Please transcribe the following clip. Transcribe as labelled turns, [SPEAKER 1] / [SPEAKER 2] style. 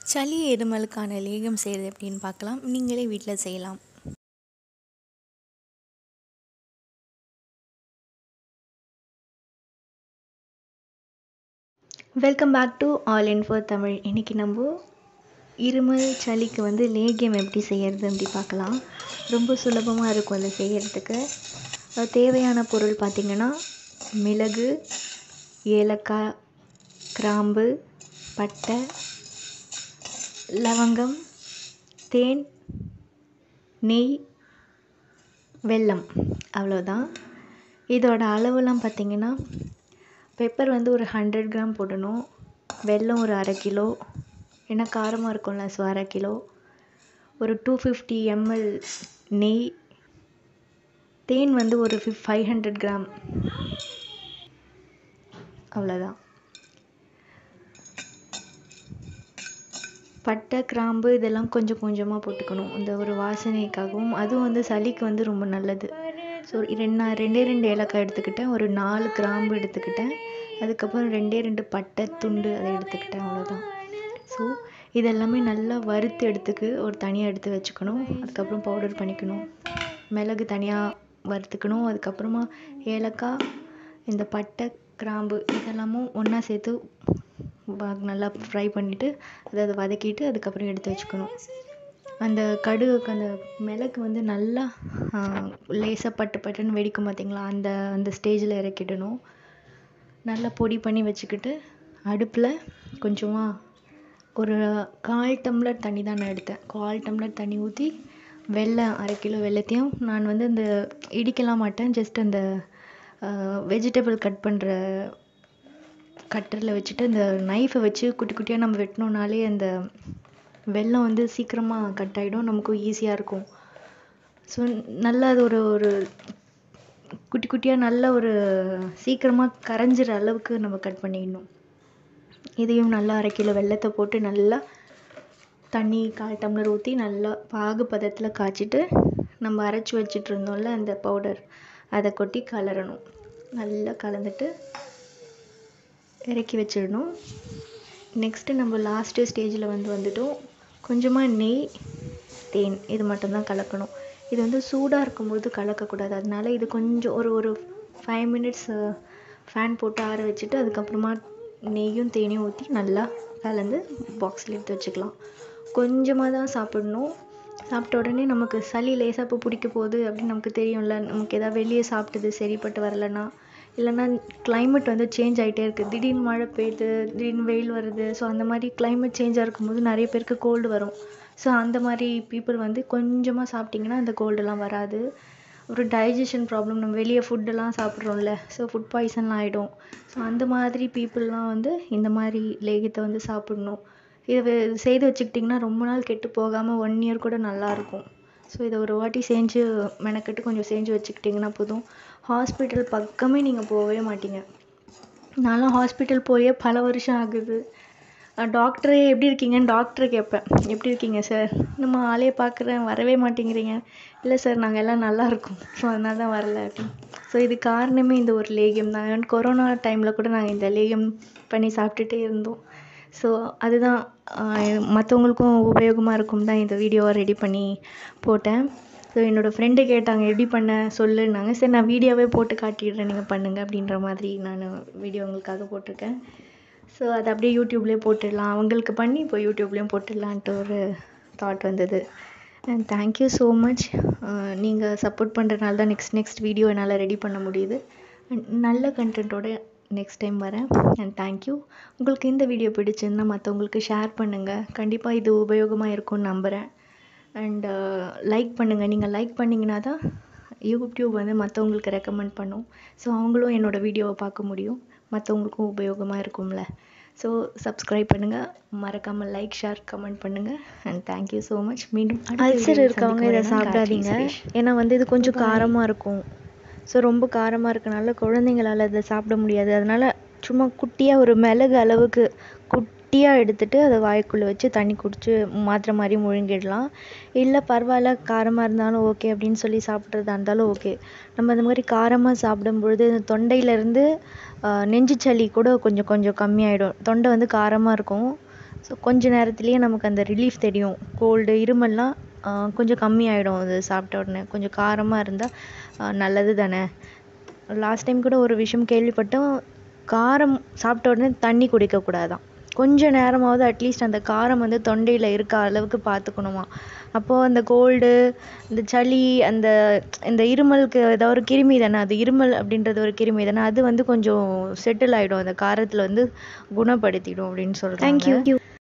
[SPEAKER 1] சளி இருமலுக்கான லேகியம் செய்கிறது எப்படின்னு பார்க்கலாம் நீங்களே வீட்டில் செய்யலாம் welcome back to all in four Tamil இன்றைக்கி நம்ம இருமல் சளிக்கு வந்து லேகியம் எப்படி செய்கிறது அப்படி பார்க்கலாம் ரொம்ப சுலபமாக இருக்கும் அதை செய்கிறதுக்கு அது தேவையான பொருள் பார்த்திங்கன்னா மிளகு ஏலக்காய் கிராம்பு பட்டை லவங்கம் தேன் நெய் வெல்லம் அவ்வளோதான் இதோட அளவுலாம் பார்த்திங்கன்னா பெப்பர் வந்து ஒரு ஹண்ட்ரட் கிராம் போடணும் வெல்லம் ஒரு அரை கிலோ ஏன்னா காரமாக இருக்கும்ல ஸோ அரை கிலோ ஒரு டூ ஃபிஃப்டி எம்எல் நெய் தேன் வந்து ஒரு ஃபிஃப் ஃபைவ் ஹண்ட்ரட் கிராம் அவ்வளோதான் பட்டை கிராம்பு இதெல்லாம் கொஞ்சம் கொஞ்சமாக போட்டுக்கணும் இந்த ஒரு வாசனைக்காகவும் அதுவும் வந்து சளிக்கு வந்து ரொம்ப நல்லது ஸோ ரெண்டு நான் ரெண்டே ரெண்டு ஏலக்காய் எடுத்துக்கிட்டேன் ஒரு நாலு கிராம்பு எடுத்துக்கிட்டேன் அதுக்கப்புறம் ரெண்டே ரெண்டு பட்டை துண்டு அதை எடுத்துக்கிட்டேன் அவ்வளோதான் ஸோ இதெல்லாமே நல்லா வறுத்து எடுத்துக்கு ஒரு தனியாக எடுத்து வச்சுக்கணும் அதுக்கப்புறம் பவுடர் பண்ணிக்கணும் மிளகு தனியாக வறுத்துக்கணும் அதுக்கப்புறமா ஏலக்காய் இந்த பட்டை கிராம்பு இதெல்லாமும் ஒன்றா சேர்த்து நல்லா ஃப்ரை பண்ணிவிட்டு அதை அதை வதக்கிட்டு அதுக்கப்புறம் எடுத்து வச்சுக்கணும் அந்த கடுகுக்கு அந்த மிளகு வந்து நல்லா லேசாக பட்டு பட்டுன்னு வெடிக்கும் பார்த்திங்களா அந்த அந்த ஸ்டேஜில் இறக்கிடணும் நல்லா பொடி பண்ணி வச்சுக்கிட்டு அடுப்பில் கொஞ்சமாக ஒரு கால் டம்ளர் தண்ணி தான் நான் எடுத்தேன் கால் டம்ளர் தண்ணி ஊற்றி வெல்லம் அரை கிலோ வெல்லத்தையும் நான் வந்து இந்த இடிக்கலாம் மாட்டேன் ஜஸ்ட் அந்த வெஜிடபிள் கட் பண்ணுற கட்டரில் வச்சுட்டு இந்த நைஃபை வச்சு குட்டி குட்டியாக நம்ம வெட்டினோன்னாலே அந்த வெல்லம் வந்து சீக்கிரமாக கட் ஆகிடும் நமக்கும் ஈஸியாக இருக்கும் ஸோ நல்லா அது ஒரு ஒரு குட்டி குட்டியாக நல்ல ஒரு சீக்கிரமாக கரைஞ்சிற அளவுக்கு நம்ம கட் பண்ணிடணும் இதையும் நல்லா அரை கிலோ வெல்லத்தை போட்டு நல்லா தண்ணி கால் டம்ளர் ஊற்றி நல்லா பாகு பதத்தில் காய்ச்சிட்டு நம்ம அரைச்சி வச்சிட்டு இருந்தோம்ல அந்த பவுடர் அதை கொட்டி கலரணும் நல்லா கலந்துட்டு இறக்கி வச்சிடணும் நெக்ஸ்ட்டு நம்ம லாஸ்ட்டு ஸ்டேஜில் வந்து வந்துட்டோம் கொஞ்சமாக நெய் தேன் இது மட்டும்தான் கலக்கணும் இது வந்து சூடாக இருக்கும்போது கலக்கக்கூடாது அதனால இது கொஞ்சம் ஒரு ஒரு ஃபைவ் மினிட்ஸ் ஃபேன் போட்டு ஆற வச்சுட்டு அதுக்கப்புறமா நெய்யும் தேனையும் ஊற்றி நல்லா கலந்து பாக்ஸில் எடுத்து வச்சுக்கலாம் கொஞ்சமாக தான் சாப்பிடணும் சாப்பிட்ட உடனே நமக்கு சளி லேசாக இப்போ பிடிக்க போகுது அப்படின்னு நமக்கு தெரியும்ல நமக்கு எதாவது வெளியே சாப்பிட்டது சரிப்பட்டு வரலன்னா இல்லைன்னா கிளைமேட் வந்து சேஞ்ச் ஆகிட்டே இருக்குது திடீர்னு மழை பெய்யுது திடீர்னு வெயில் வருது ஸோ அந்த மாதிரி கிளைமேட் சேஞ்சாக இருக்கும்போது நிறைய பேருக்கு கோல்டு வரும் ஸோ அந்த மாதிரி பீப்புள் வந்து கொஞ்சமாக சாப்பிட்டிங்கன்னா அந்த கோல்டெல்லாம் வராது அப்புறம் டைஜஷன் ப்ராப்ளம் நம்ம வெளியே ஃபுட்டெல்லாம் சாப்பிட்றோம்ல ஸோ ஃபுட் பாய்சன்லாம் ஆகிடும் ஸோ அந்த மாதிரி பீப்புளெலாம் வந்து இந்த மாதிரி லேகியத்தை வந்து சாப்பிட்ணும் இதை செய்து வச்சுக்கிட்டிங்கன்னா ரொம்ப நாள் கெட்டு போகாமல் ஒன் இயர் கூட நல்லாயிருக்கும் ஸோ இதை ஒரு வாட்டி செஞ்சு மெனக்கெட்டு கொஞ்சம் செஞ்சு வச்சுக்கிட்டிங்கன்னா போதும் ஹாஸ்பிட்டல் பக்கமே நீங்கள் போகவே மாட்டீங்க நான்லாம் ஹாஸ்பிட்டல் போயே பல வருஷம் ஆகுது டாக்டரே எப்படி இருக்கீங்கன்னு டாக்டரை கேட்பேன் எப்படி இருக்கீங்க சார் நம்ம ஆளையே பார்க்குறேன் வரவே மாட்டேங்கிறீங்க இல்லை சார் நாங்கள் எல்லாம் நல்லா இருக்கோம் ஸோ அதனால தான் வரல அப்படின்னு ஸோ இது காரணமே இந்த ஒரு லேகியம் தான் கொரோனா டைமில் கூட நாங்கள் இந்த லேகியம் பண்ணி சாப்பிட்டுட்டே இருந்தோம் ஸோ அதுதான் மற்றவங்களுக்கும் உபயோகமாக இருக்கும் தான் இந்த வீடியோவை ரெடி பண்ணி போட்டேன் ஸோ என்னோடய ஃப்ரெண்டு கேட்டாங்க எப்படி பண்ண சொல்லுன்னாங்க சரி நான் வீடியோவே போட்டு காட்டிடுறேன் நீங்கள் பண்ணுங்கள் அப்படின்ற மாதிரி நான் வீடியோ உங்களுக்காக போட்டிருக்கேன் ஸோ அதை அப்படியே யூடியூப்லேயே போட்டுடலாம் அவங்களுக்கு பண்ணி இப்போ யூடியூப்லேயும் போட்டுடலான்ட்டு ஒரு தாட் வந்தது அண்ட் தேங்க்யூ ஸோ மச் நீங்கள் சப்போர்ட் பண்ணுறதுனால தான் நெக்ஸ்ட் நெக்ஸ்ட் வீடியோ என்னால் ரெடி பண்ண முடியுது அண்ட் நல்ல கண்டென்ட்டோட நெக்ஸ்ட் டைம் வரேன் அண்ட் தேங்க்யூ உங்களுக்கு இந்த வீடியோ பிடிச்சிருந்தால் மற்றவங்களுக்கு ஷேர் பண்ணுங்கள் கண்டிப்பாக இது உபயோகமாக இருக்கும்னு நம்புகிறேன் அண்ட் லைக் பண்ணுங்கள் நீங்கள் லைக் பண்ணிங்கன்னா தான் யூடியூப் வந்து மற்றவங்களுக்கு ரெக்கமெண்ட் பண்ணும் ஸோ அவங்களும் என்னோடய வீடியோவை பார்க்க முடியும் மற்றவங்களுக்கும் உபயோகமாக இருக்கும்ல ஸோ சப்ஸ்கிரைப் பண்ணுங்கள் மறக்காமல் லைக் ஷேர் கமெண்ட் பண்ணுங்கள் அண்ட் தேங்க்யூ ஸோ மச் மீண்டும்
[SPEAKER 2] அல்சர் இருக்கவங்க இதை சாப்பிடாதீங்க ஏன்னா வந்து இது கொஞ்சம் காரமாக இருக்கும் ஸோ ரொம்ப காரமாக இருக்கனால குழந்தைங்களால் இதை சாப்பிட முடியாது அதனால் சும்மா குட்டியாக ஒரு மிளகு அளவுக்கு குட்டியாக எடுத்துகிட்டு அதை வாய்க்குள்ளே வச்சு தண்ணி குடிச்சு மாத்திரை மாதிரி முழுங்கிடலாம் இல்லை பரவாயில்ல காரமாக இருந்தாலும் ஓகே அப்படின்னு சொல்லி சாப்பிட்றதா இருந்தாலும் ஓகே நம்ம இந்த மாதிரி காரமாக சாப்பிடும் பொழுது இந்த தொண்டையிலேருந்து நெஞ்சு சளி கூட கொஞ்சம் கொஞ்சம் கம்மியாயிடும் தொண்டை வந்து காரமாக இருக்கும் ஸோ கொஞ்ச நேரத்துலேயே நமக்கு அந்த ரிலீஃப் தெரியும் கோல்டு இருமல்லாம் ஆஹ் கொஞ்சம் கம்மியாயிடும் அது சாப்பிட்ட உடனே கொஞ்சம் காரமாக இருந்தால் நல்லது தானே லாஸ்ட் டைம் கூட ஒரு விஷயம் கேள்விப்பட்டோம் காரம் சாப்பிட்ட உடனே தண்ணி குடிக்கக்கூடாதாம் கொஞ்ச நேரமாவது அட்லீஸ்ட் அந்த காரம் வந்து தொண்டையில் இருக்க அளவுக்கு பார்த்துக்கணுமா அப்போது அந்த கோல்டு இந்த சளி அந்த இந்த இருமலுக்கு ஏதாவது ஒரு கிருமி தானே அது இருமல் அப்படின்றது ஒரு கிருமி தானே அது வந்து கொஞ்சம் செட்டில் ஆகிடும் அந்த காரத்தில் வந்து குணப்படுத்திடும் அப்படின்னு சொல்கிறாங்க
[SPEAKER 1] தேங்க்யூ